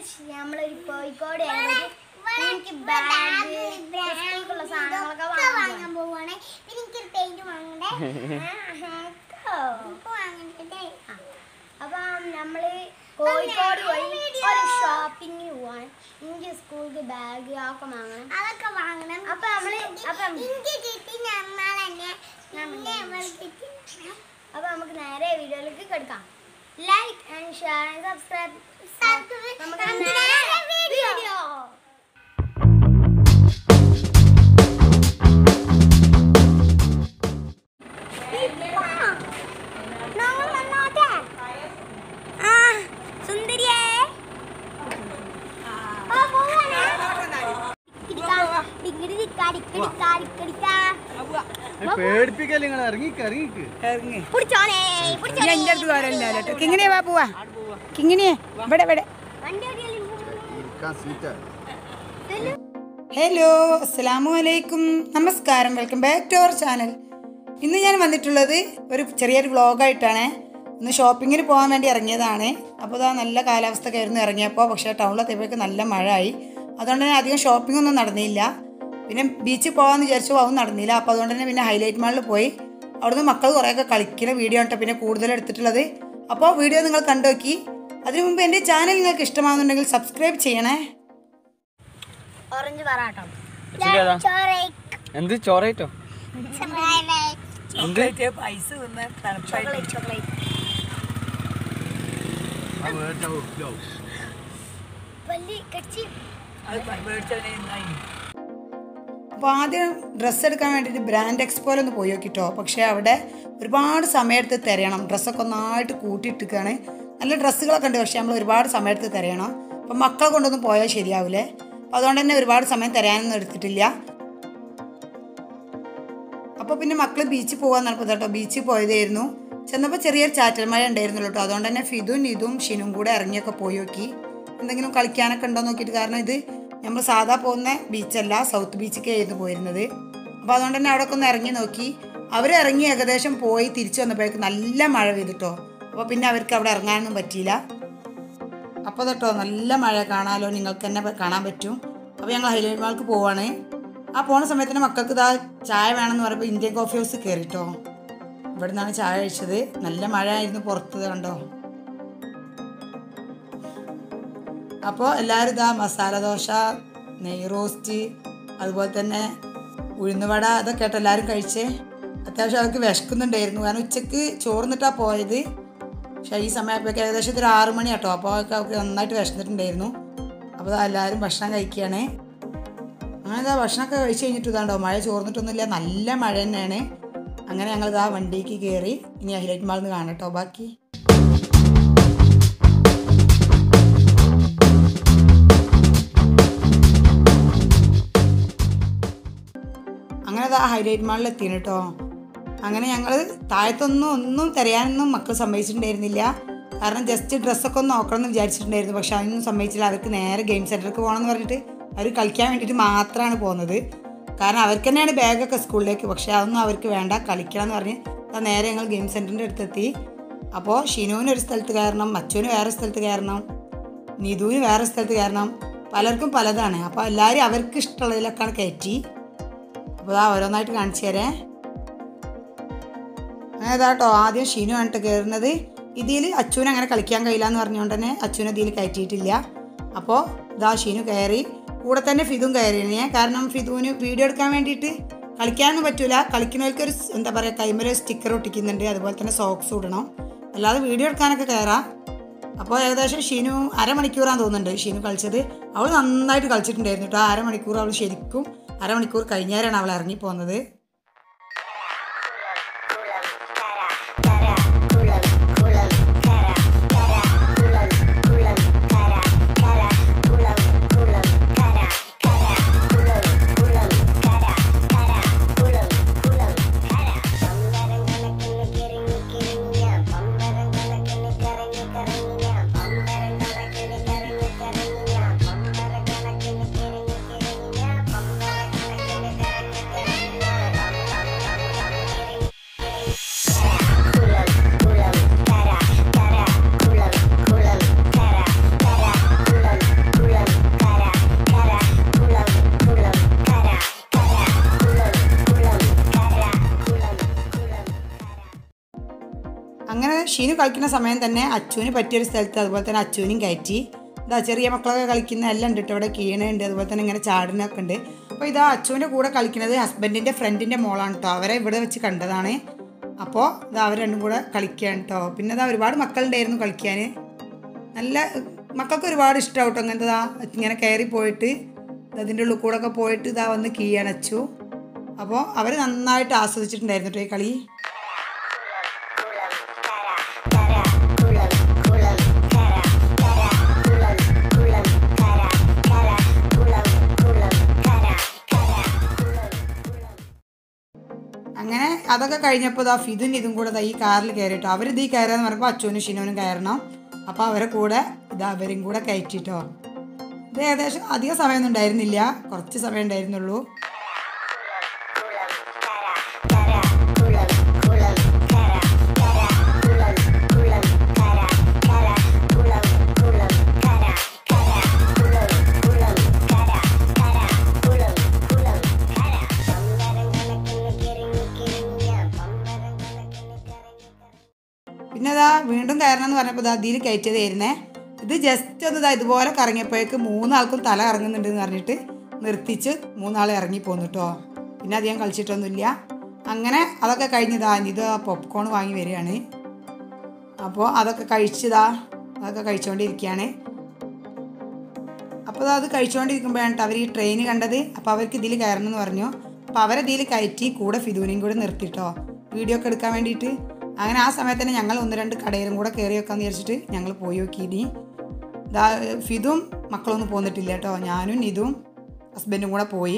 നമ്മള് കോഴിക്കോട് എനിക്ക് ബാഗ് സ്കൂളിലുള്ള സാധനങ്ങളൊക്കെ വാങ്ങാൻ വാങ്ങാൻ പോവാണ് പിന്നെ എനിക്കൊരു പെയിന്റ് വാങ്ങണ്ടേ ഇപ്പൊ വാങ്ങണ്ടേ അപ്പൊ നമ്മള് കോഴിക്കോട് പോയി ഒരു ഷോപ്പിങ്ങിന് പോവാൻ എനിക്ക് സ്കൂൾക്ക് ബാഗ് ഒക്കെ വാങ്ങണം അതൊക്കെ വാങ്ങണം അപ്പൊ നമ്മള് അപ്പൊ എനിക്ക് കിട്ടി നമ്മൾ തന്നെ പിന്നെ നമ്മൾക്ക് കിട്ടി അപ്പൊ നമുക്ക് നേരെ വീഡിയോയിലേക്ക് കിടക്കാം like and share and subscribe Subscribe. നമുക്ക് നമുക്ക് നേരെ നേരെ വീഡിയോ നമ്മൾ വന്നോട്ടെ ആ സുന്ദരിയേ ആ പോവാനേ ഡിഗ്രി ഡിക്കാ ഡിക്കടിക്കാ ഡിക്കടിക്കാ പേടിപ്പിക്കല്ലേ നിങ്ങൾ ഇറങ്ങിക്ക് ഇറങ്ങിക്ക് ഇറങ്ങി പിടിച്ചോണേ നീ പിടിച്ചോണേ എൻ്റെ അടുത്ത് വരല്ല കേട്ടോ കിങ്ങിണിയെ വാ പോവാ കിങ്ങിണിയെ ഇവിടെ ഇവിടെ വണ്ടി ഓടിയാലും ഇരിക്കാൻ സീറ്റാ ഹലോ അസ്സലാമു അലൈക്കും നമസ്കാരം welcome back to our channel ഇന്ന് ഞാൻ വന്നിട്ടുള്ളത് ഒരു ചെറിയൊരു വ്ളോഗായിട്ടാണ് ഇന്ന് ഷോപ്പിങ്ങിന് പോകാൻ വേണ്ടി ഇറങ്ങിയതാണ് അപ്പോൾ ഇതാ നല്ല കാലാവസ്ഥ ആയിരുന്നു ഇറങ്ങിയപ്പോൾ പക്ഷേ ടൗണിലെത്തിയപ്പോഴേക്ക് നല്ല മഴ ആയി അതുകൊണ്ട് തന്നെ അധികം ഷോപ്പിംഗ് ഒന്നും നടന്നില്ല പിന്നെ ബീച്ചിൽ പോകാമെന്ന് വിചാരിച്ചു അതൊന്നും നടന്നില്ല അപ്പോൾ അതുകൊണ്ട് തന്നെ പിന്നെ ഹൈലൈറ്റ് മാളിൽ പോയി അവിടുന്ന് മക്കൾ കുറേയൊക്കെ കളിക്കുന്ന വീഡിയോ ആണ് ട്ടോ പിന്നെ കൂടുതൽ എടുത്തിട്ടുള്ളത് അപ്പോൾ വീഡിയോ നിങ്ങൾ കണ്ടു നോക്കി അതിനു മുമ്പ് എൻ്റെ ചാനൽ നിങ്ങൾക്ക് ഇഷ്ടമാകുന്നുണ്ടെങ്കിൽ സബ്സ്ക്രൈബ് ചെയ്യണേ ഓറഞ്ച് പറാട്ടം ചോറേ എന്ത് ചോറേറ്റോ എന്ത് പൈസ ചോക്ലേറ്റ് ചോക്ലേറ്റ് വലിയ കച്ചി അപ്പോൾ ആദ്യം ഡ്രസ്സ് എടുക്കാൻ വേണ്ടിയിട്ട് ബ്രാൻഡ് എക്സ്പോയിലൊന്ന് പോയി നോക്കിട്ടോ പക്ഷേ അവിടെ ഒരുപാട് സമയത്ത് തിരയണം ഡ്രസ്സൊക്കെ ഒന്നായിട്ട് കൂട്ടിയിട്ടിരിക്കുകയാണ് നല്ല ഡ്രസ്സുകളൊക്കെ ഉണ്ട് പക്ഷേ നമ്മൾ ഒരുപാട് സമയത്ത് തിരയണം അപ്പം മക്കളെ കൊണ്ടൊന്നും പോയാൽ ശരിയാവില്ലേ അപ്പോൾ അതുകൊണ്ട് തന്നെ ഒരുപാട് സമയം തിരയാനൊന്നും എടുത്തിട്ടില്ല അപ്പോൾ പിന്നെ മക്കൾ ബീച്ചിൽ പോകാൻ നടപ്പത് കേട്ടോ ബീച്ചിൽ പോയതായിരുന്നു ചെന്നപ്പോൾ ചെറിയൊരു ചാറ്റൽ മഴ ഉണ്ടായിരുന്നുള്ളൂ കേട്ടോ അതുകൊണ്ട് തന്നെ ഫിദും ഇതും ഷിനും കൂടെ ഇറങ്ങിയൊക്കെ പോയി നോക്കി എന്തെങ്കിലും കളിക്കാനൊക്കെ ഉണ്ടോ നോക്കിയിട്ട് കാരണം ഇത് നമ്മൾ സാധാ പോകുന്ന ബീച്ചല്ല സൗത്ത് ബീച്ചിലേക്ക് ആയിരുന്നു പോയിരുന്നത് അപ്പോൾ അതുകൊണ്ട് തന്നെ അവിടെ ഒന്ന് ഇറങ്ങി നോക്കി അവരിറങ്ങി ഏകദേശം പോയി തിരിച്ചു വന്നപ്പോഴേക്ക് നല്ല മഴ പെയ്തിട്ടോ അപ്പോൾ പിന്നെ അവർക്ക് അവിടെ ഇറങ്ങാനൊന്നും പറ്റിയില്ല അപ്പോൾ തൊട്ടോ നല്ല മഴ കാണാമല്ലോ നിങ്ങൾക്ക് തന്നെ പ- കാണാൻ പറ്റും അപ്പോൾ ഞങ്ങൾ ഹൈലൈറ്റ് മാൾക്ക് പോവാണ് ആ പോണ സമയത്തിന് മക്കൾക്ക് ഇതാ ചായ വേണമെന്ന് പറയുമ്പോൾ ഇന്ത്യൻ കോഫി ഹൗസ് കയറിട്ടോ ഇവിടെ നിന്നാണ് ചായ കഴിച്ചത് നല്ല മഴ ആയിരുന്നു പുറത്ത് കണ്ടോ അപ്പോൾ എല്ലാവരും ഇതാ മസാല ദോശ നെയ് റോസ്റ്റ് അതുപോലെ തന്നെ ഉഴുന്നുവട അതൊക്കെ ആയിട്ട് എല്ലാവരും കഴിച്ചേ അത്യാവശ്യം അവർക്ക് വിശക്കുന്നുണ്ടായിരുന്നു കാരണം ഉച്ചക്ക് ചോർന്നിട്ടാണ് പോയത് പക്ഷേ ഈ സമയപ്പോഴേക്ക് ഏകദേശം ഒരു ആറ് മണി കേട്ടോ അപ്പോൾ അവർക്ക് അവർക്ക് നന്നായിട്ട് വിശന്നിട്ടുണ്ടായിരുന്നു അപ്പോൾ ദാ എല്ലാവരും ഭക്ഷണം കഴിക്കുകയാണ് അങ്ങനെ ഇതാ ഭക്ഷണമൊക്കെ കഴിച്ച് കഴിഞ്ഞിട്ട് ഇതാണ്ടോ മഴ ചോർന്നിട്ടൊന്നുമില്ല നല്ല മഴ തന്നെയാണ് അങ്ങനെ ഞങ്ങൾ ഇതാ വണ്ടിക്ക് കയറി ഇനി ഹൈലൈറ്റ് മാളിൽ നിന്ന് കാണട്ടോ ബാക്കി അങ്ങനെ ഇതാ ഹൈലൈറ്റ് മാളിൽ എത്തിന് കേട്ടോ അങ്ങനെ ഞങ്ങൾ താഴത്തൊന്നും ഒന്നും തിരയാനൊന്നും മക്കൾ സമ്മതിച്ചിട്ടുണ്ടായിരുന്നില്ല കാരണം ജസ്റ്റ് ഡ്രസ്സൊക്കെ ഒന്ന് നോക്കണം എന്ന് വിചാരിച്ചിട്ടുണ്ടായിരുന്നു പക്ഷെ അതൊന്നും സമ്മതിച്ചില്ല അവർക്ക് നേരെ ഗെയിം സെൻറ്ററിലേക്ക് പോകണമെന്ന് പറഞ്ഞിട്ട് അവർ കളിക്കാൻ വേണ്ടിയിട്ട് മാത്രമാണ് പോകുന്നത് കാരണം അവർക്ക് തന്നെയാണ് ബാഗൊക്കെ സ്കൂളിലേക്ക് പക്ഷേ അതൊന്നും അവർക്ക് വേണ്ട കളിക്കണം എന്ന് പറഞ്ഞ് ദാ നേരെ ഞങ്ങൾ ഗെയിം സെൻറ്ററിൻ്റെ അടുത്തെത്തി അപ്പോൾ ഷിനുവിന് ഒരു സ്ഥലത്ത് കയറണം മച്ചുവിന് വേറെ സ്ഥലത്ത് കയറണം നിധുവിന് വേറെ സ്ഥലത്ത് കയറണം പലർക്കും പലതാണ് അപ്പോൾ എല്ലാവരും അവർക്ക് ഇഷ്ടമുള്ളതിലൊക്കെയാണ് കയറ്റി അപ്പോൾ ആ ഓരോന്നായിട്ട് കാണിച്ചു തരേ അങ്ങനെ ഇതാട്ടോ ആദ്യം ഷീനു ആണ് കയറുന്നത് ഇതിൽ അച്ഛന് അങ്ങനെ കളിക്കാൻ കഴിയില്ല എന്ന് പറഞ്ഞുകൊണ്ട് തന്നെ അച്ഛനെ ഇതിൽ കയറ്റിയിട്ടില്ല അപ്പോൾ ഇതാ ഷീനു കയറി കൂടെ തന്നെ ഫിദും കയറിയേ കാരണം ഫിദുവിന് വീഡിയോ എടുക്കാൻ വേണ്ടിയിട്ട് കളിക്കാനൊന്നും പറ്റൂല കളിക്കുന്നവർക്ക് ഒരു സ് എന്താ പറയുക കൈമര സ്റ്റിക്കർ ഒട്ടിക്കുന്നുണ്ട് അതുപോലെ തന്നെ സോക്സ് ഇടണം അല്ലാതെ വീഡിയോ എടുക്കാനൊക്കെ കയറാം അപ്പോൾ ഏകദേശം ഷീനു അരമണിക്കൂറാന്ന് തോന്നുന്നുണ്ട് ഷീനു കളിച്ചത് അവൾ നന്നായിട്ട് കളിച്ചിട്ടുണ്ടായിരുന്നു കേട്ടോ ആ അരമണിക്കൂർ അവൾ ശരിക്കും അരമണിക്കൂർ കഴിഞ്ഞേരാണ് അവൾ ഇറങ്ങി പോകുന്നത് കറങ്ങി ഷീനു കളിക്കുന്ന സമയം തന്നെ അച്ചുവിന് പറ്റിയൊരു സ്ഥലത്ത് അതുപോലെ തന്നെ അച്ചുവിനും കയറ്റി ഇതാ ചെറിയ മക്കളൊക്കെ കളിക്കുന്ന എല്ലാം ഉണ്ട് കേട്ടോ ഇവിടെ കീണുണ്ട് അതുപോലെ തന്നെ ഇങ്ങനെ ചാടുന്നൊക്കെ ഉണ്ട് അപ്പോൾ ഇതാ അച്ചുവിൻ്റെ കൂടെ കളിക്കുന്നത് ഹസ്ബൻഡിൻ്റെ ഫ്രണ്ടിൻ്റെ മോളാണ് കേട്ടോ അവരെ ഇവിടെ വെച്ച് കണ്ടതാണ് അപ്പോൾ ഇതാ അവർ രണ്ടും കൂടെ കളിക്കുകയാണ് കേട്ടോ പിന്നെ ഇതാ ഒരുപാട് മക്കളുണ്ടായിരുന്നു കളിക്കാൻ നല്ല മക്കൾക്ക് ഒരുപാട് ഇഷ്ടമാവും കേട്ടോ അങ്ങനത്തെ ഇങ്ങനെ കയറി പോയിട്ട് അതിൻ്റെ ഉള്ളിൽ കൂടെ ഒക്കെ പോയിട്ട് ഇതാ വന്ന് കീഴണച്ചു അപ്പോൾ അവർ നന്നായിട്ട് ആസ്വദിച്ചിട്ടുണ്ടായിരുന്നു കേട്ടോ ഈ കളി അങ്ങനെ അതൊക്കെ കഴിഞ്ഞപ്പോൾ ഇതാ ഫിദും ഇതും കൂടെ ദാ ഈ കാറിൽ കയറിട്ടോ അവരിത് ഈ കയറാന്ന് പറയുമ്പോൾ അച്ചുവിനും ഷിനുവിനും കയറണം അപ്പോൾ അവരെ കൂടെ ഇത് അവരും കൂടെ കയറ്റിട്ടോ ഇത് ഏകദേശം അധിക സമയമൊന്നും ഉണ്ടായിരുന്നില്ല കുറച്ച് സമയം ഉണ്ടായിരുന്നുള്ളൂ പിന്നെ അതാ വീണ്ടും കയറണം എന്ന് പറഞ്ഞപ്പോൾ ഇതാ അതിൽ കയറ്റിയതായിരുന്നേ ഇത് ജസ്റ്റ് ഒന്ന് ഇതാ ഇതുപോലെ കറങ്ങിയപ്പോഴേക്ക് മൂന്നാൾക്കും തല കറങ്ങുന്നുണ്ട് എന്ന് പറഞ്ഞിട്ട് നിർത്തിച്ച് മൂന്നാളെ ഇറങ്ങി പോന്നു കേട്ടോ പിന്നെ അധികം കളിച്ചിട്ടൊന്നുമില്ല അങ്ങനെ അതൊക്കെ കഴിഞ്ഞതാ ഇത് പോപ്കോൺ വാങ്ങി വരികയാണ് അപ്പോൾ അതൊക്കെ കഴിച്ചതാ അതൊക്കെ കഴിച്ചുകൊണ്ടിരിക്കുകയാണ് അപ്പോൾ അത് കഴിച്ചുകൊണ്ടിരിക്കുമ്പോഴാണ് അവർ ഈ ട്രെയിൻ കണ്ടത് അപ്പോൾ അവർക്ക് ഇതിൽ കയറണം എന്ന് പറഞ്ഞു അപ്പോൾ അവരെ ഇതിൽ കയറ്റി കൂടെ ഫിദൂനെയും കൂടെ നിർത്തിട്ടോ വീഡിയോ ഒക്കെ എടുക്കാൻ വേണ്ടിയിട്ട് അങ്ങനെ ആ സമയത്ത് തന്നെ ഞങ്ങൾ ഒന്ന് രണ്ട് കടയിലും കൂടെ കയറി വെക്കാന്ന് വിചാരിച്ചിട്ട് ഞങ്ങൾ പോയി നോക്കി ഇനി ദാ ഫിദും മക്കളൊന്നും പോന്നിട്ടില്ല കേട്ടോ ഞാനും ഇതും ഹസ്ബൻഡും കൂടെ പോയി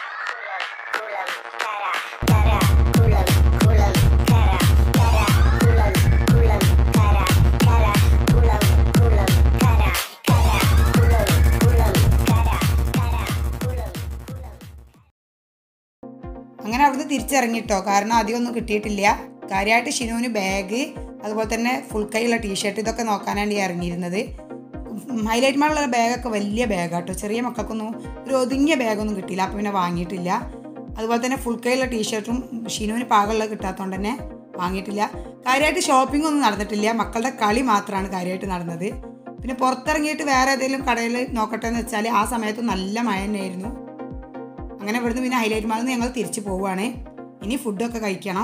അങ്ങനെ അവിടുന്ന് തിരിച്ചിറങ്ങിട്ടോ കാരണം അധികമൊന്നും കിട്ടിയിട്ടില്ല കാര്യമായിട്ട് ഷിനുവിന് ബാഗ് അതുപോലെ തന്നെ ഫുൾ കൈയുള്ള ടീഷർട്ട് ഇതൊക്കെ നോക്കാനാണ് ഈ ഇറങ്ങിയിരുന്നത് ഹൈലൈറ്റ് മാളുള്ള ബാഗൊക്കെ വലിയ ബാഗാട്ടോ ചെറിയ മക്കൾക്കൊന്നും ഒരു ഒതുങ്ങിയ ബാഗൊന്നും കിട്ടിയില്ല അപ്പോൾ പിന്നെ വാങ്ങിയിട്ടില്ല അതുപോലെ തന്നെ ഫുൾ കൈയുള്ള ടീഷർട്ടും ഷിനുവിന് പാകമുള്ളത് കിട്ടാത്തതുകൊണ്ട് തന്നെ വാങ്ങിയിട്ടില്ല കാര്യമായിട്ട് ഷോപ്പിംഗ് ഒന്നും നടന്നിട്ടില്ല മക്കളുടെ കളി മാത്രമാണ് കാര്യമായിട്ട് നടന്നത് പിന്നെ പുറത്തിറങ്ങിയിട്ട് വേറെ ഏതെങ്കിലും കടയിൽ നോക്കട്ടെ എന്ന് വെച്ചാൽ ആ സമയത്ത് നല്ല മഴ തന്നെയായിരുന്നു അങ്ങനെ ഇവിടുന്ന് പിന്നെ ഹൈലൈറ്റ് മാളിൽ നിന്ന് ഞങ്ങൾ തിരിച്ചു പോവുകയാണ് ഇനി ഫുഡൊക്കെ കഴിക്കണം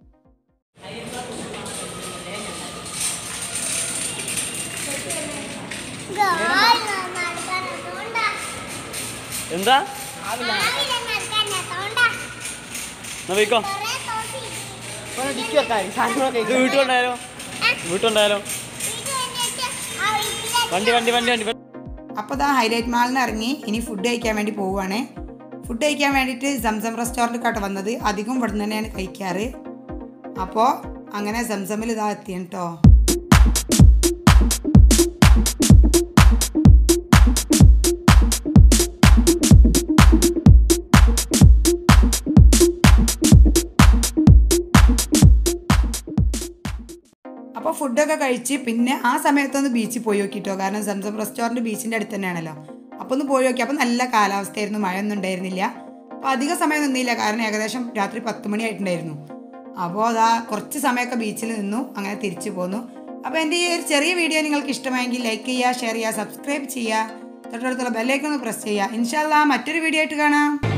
എന്താ എന്നാ പോയിക്കോ ഇത് വീട്ടുണ്ടായാലോ വീട്ടുണ്ടായാലോ വണ്ടി വണ്ടി വണ്ടി വണ്ടി അപ്പോൾ ഇതാ ഹൈലൈറ്റ് മാളിൽ നിന്ന് ഇറങ്ങി ഇനി ഫുഡ് കഴിക്കാൻ വേണ്ടി പോവുകയാണ് ഫുഡ് കഴിക്കാൻ വേണ്ടിയിട്ട് സംസം റെസ്റ്റോറൻറ്റിലോട്ട് വന്നത് അധികം ഇവിടെ തന്നെയാണ് കഴിക്കാറ് അപ്പോൾ അങ്ങനെ സംസമിൽ ഇതാ എത്തിയാണ് കേട്ടോ അപ്പോൾ ഫുഡൊക്കെ കഴിച്ച് പിന്നെ ആ സമയത്തൊന്ന് ബീച്ചിൽ പോയി നോക്കിട്ടോ കാരണം സംസം റെസ്റ്റോറൻറ്റ് ബീച്ചിൻ്റെ അടുത്ത് തന്നെയാണല്ലോ അപ്പോൾ ഒന്ന് പോയി നോക്കി അപ്പോൾ നല്ല കാലാവസ്ഥയായിരുന്നു മഴയൊന്നും ഉണ്ടായിരുന്നില്ല അപ്പോൾ അധിക സമയം നിന്നില്ല കാരണം ഏകദേശം രാത്രി പത്ത് മണിയായിട്ടുണ്ടായിരുന്നു അപ്പോൾ അതാ കുറച്ച് സമയമൊക്കെ ബീച്ചിൽ നിന്നു അങ്ങനെ തിരിച്ചു പോന്നു അപ്പോൾ എൻ്റെ ഈ ഒരു ചെറിയ വീഡിയോ നിങ്ങൾക്ക് ഇഷ്ടമായെങ്കിൽ ലൈക്ക് ചെയ്യുക ഷെയർ ചെയ്യുക സബ്സ്ക്രൈബ് ചെയ്യുക തൊട്ടടുത്തുള്ള ബെല്ലൈക്കൊന്ന് പ്രസ് ചെയ്യുക ഇൻഷാല്ലാ മറ്റൊരു വീഡിയോ ആയിട്ട് കാണാം